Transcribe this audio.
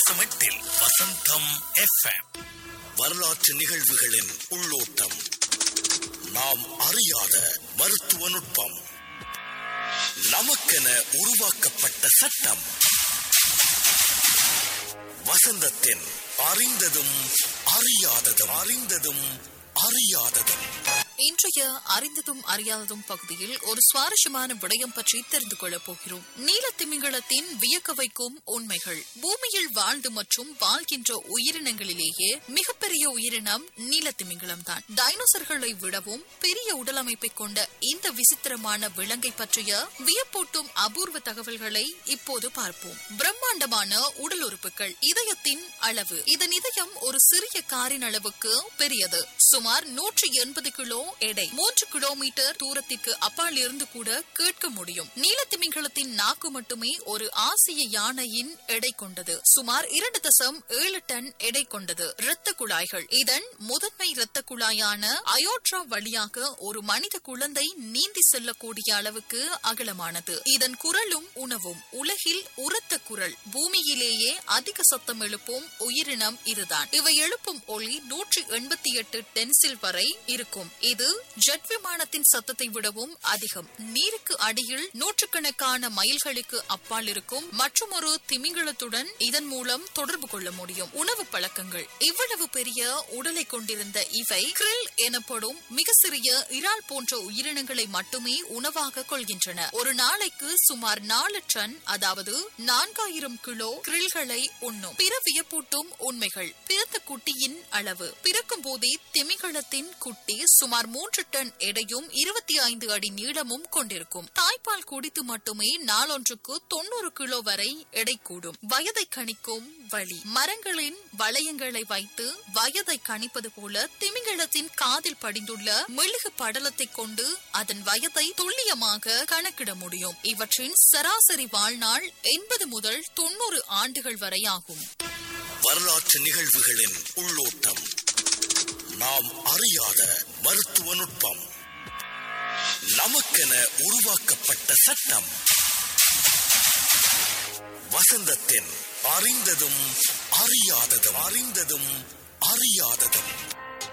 வசந்தமெட்டில் வசந்தம் FM வரலாற்று நிகழ்வுகளின் உள்ளோட்டம் நாம் அறியாத மருத்துவ நுட்பம் நமக்கென உருவாக்கப்பட்ட சட்டம் வசந்தத்தின் அறிந்ததும் அறியாததும் அறிந்ததும் அறியாததும் இன்றைய அறிந்ததும் அறியாததும் பகுதியில் ஒரு சுவாரஸ்யமான விடயம் பற்றி தெரிந்து கொள்ளப் போகிறோம் நீலத்திமிங்கலத்தின் வியக்க வைக்கும் உண்மைகள் பூமியில் வாழ்ந்து மற்றும் வாழ்கின்ற உயிரினங்களிலேயே மிகப்பெரிய உயிரினம் நீலத்திமிங்கலம் தான் டைனோசர்களை விடவும் பெரிய உடலமைப்பை கொண்ட இந்த விசித்திரமான விலங்கை பற்றிய வியப்பூட்டும் அபூர்வ தகவல்களை இப்போது பார்ப்போம் பிரம்மாண்டமான உடல் உறுப்புகள் இதயத்தின் அளவு இதன் இதயம் ஒரு சிறிய காரின் அளவுக்கு பெரியது சுமார் நூற்றி எண்பது கிலோ எடை மூன்று கிலோமீட்டர் தூரத்திற்கு அப்பால் இருந்து கூட கேட்க முடியும் நீலத்திமிங்கலத்தின் நாக்கு மட்டுமே ஒரு ஆசிய யானையின் எடை கொண்டது சுமார் இரண்டு தசம் ஏழு டன் எடை கொண்டது இரத்த குழாய்கள் இதன் முதன்மை இரத்த குழாயான அயோட்ரா வழியாக ஒரு மனித குழந்தை நீந்தி செல்லக்கூடிய அளவுக்கு அகலமானது இதன் குரலும் உணவும் உலகில் உரத்த குரல் பூமியிலேயே அதிக சத்தம் எழுப்பும் உயிரினம் இதுதான் இவை எழுப்பும் ஒளி நூற்றி எண்பத்தி எட்டு டென்சில் வரை இருக்கும் இது ஜெட் விமானத்தின் சத்தத்தை விடவும் அதிகம் நீருக்கு அடியில் நூற்றுக்கணக்கான மைல்களுக்கு அப்பால் இருக்கும் மற்றொரு திமிங்கலத்துடன் இதன் மூலம் தொடர்பு கொள்ள முடியும் உணவு பழக்கங்கள் இவ்வளவு பெரிய உடலை கொண்டிருந்த இவை கிரில் எனப்படும் மிக சிறிய இறால் போன்ற உயிரினங்களை மட்டுமே உணவாக கொள்கின்றன ஒரு நாளைக்கு சுமார் நாலு டன் அதாவது நான்காயிரம் கிலோ கிரில்களை உண்ணும் பிற வியப்பூட்டும் உண்மைகள் பிறந்த குட்டியின் அளவு பிறக்கும் போதே திமிங்கலத்தின் குட்டி சுமார் மூன்று டன் எடையும் இருபத்தி ஐந்து அடி நீளமும் கொண்டிருக்கும் தாய்ப்பால் குடித்து மட்டுமே நாளொன்றுக்கு தொண்ணூறு கிலோ வரை எடை கூடும் வயதை கணிக்கும் வழி மரங்களின் வளையங்களை வைத்து வயதை கணிப்பது போல திமிங்கலத்தின் காதில் படிந்துள்ள மெழுகு படலத்தை கொண்டு அதன் வயதை துல்லியமாக கணக்கிட முடியும் இவற்றின் சராசரி வாழ்நாள் எண்பது முதல் தொண்ணூறு ஆண்டுகள் வரை ஆகும் வரலாற்று நிகழ்வுகளின் உள்ளோட்டம் நாம் அறியாத மருத்துவ நுட்பம் நமக்கென உருவாக்கப்பட்ட சட்டம் வசந்தத்தின் அறிந்ததும் அறியாததும் அறிந்ததும் அறியாததும்